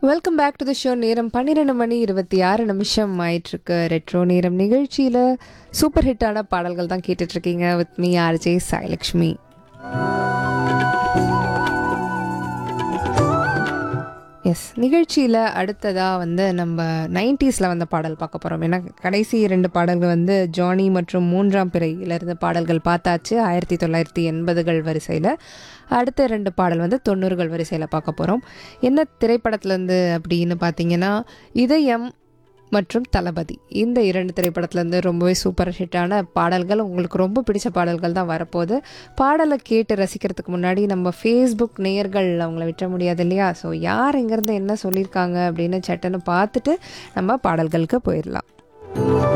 welcome back to the show நேரம் பன்னிரெண்டு மணி இருபத்தி ஆறு நிமிஷம் ஆயிட்டிருக்கு ரெட்ரோ நேரம் நிகழ்ச்சியில் சூப்பர் ஹிட்டான பாடல்கள் தான் கேட்டுட்ருக்கீங்க with me RJ Sailakshmi S நிகழ்ச்சியில் அடுத்ததாக வந்து நம்ம நைன்டிஸில் வந்த பாடல் பார்க்க போகிறோம் ஏன்னா கடைசி ரெண்டு பாடல்கள் வந்து ஜானி மற்றும் மூன்றாம் பிறையிலிருந்து பாடல்கள் பார்த்தாச்சு ஆயிரத்தி தொள்ளாயிரத்தி எண்பதுகள் வரிசையில் அடுத்த ரெண்டு பாடல் வந்து தொண்ணூறுகள் வரிசையில் பார்க்க போகிறோம் என்ன திரைப்படத்துலேருந்து அப்படின்னு பார்த்தீங்கன்னா இதயம் மற்றும் தளபதி இந்த இரண்டு திரைப்படத்துலேருந்து ரொம்பவே சூப்பர் ஹிட்டான பாடல்கள் உங்களுக்கு ரொம்ப பிடிச்ச பாடல்கள் தான் வரப்போகுது பாடலை கேட்டு ரசிக்கிறதுக்கு முன்னாடி நம்ம ஃபேஸ்புக் நேயர்கள் அவங்கள விட்ட முடியாது இல்லையா ஸோ யார் எங்கேருந்து என்ன சொல்லியிருக்காங்க அப்படின்னு சட்டுன்னு பார்த்துட்டு நம்ம பாடல்களுக்கு போயிடலாம்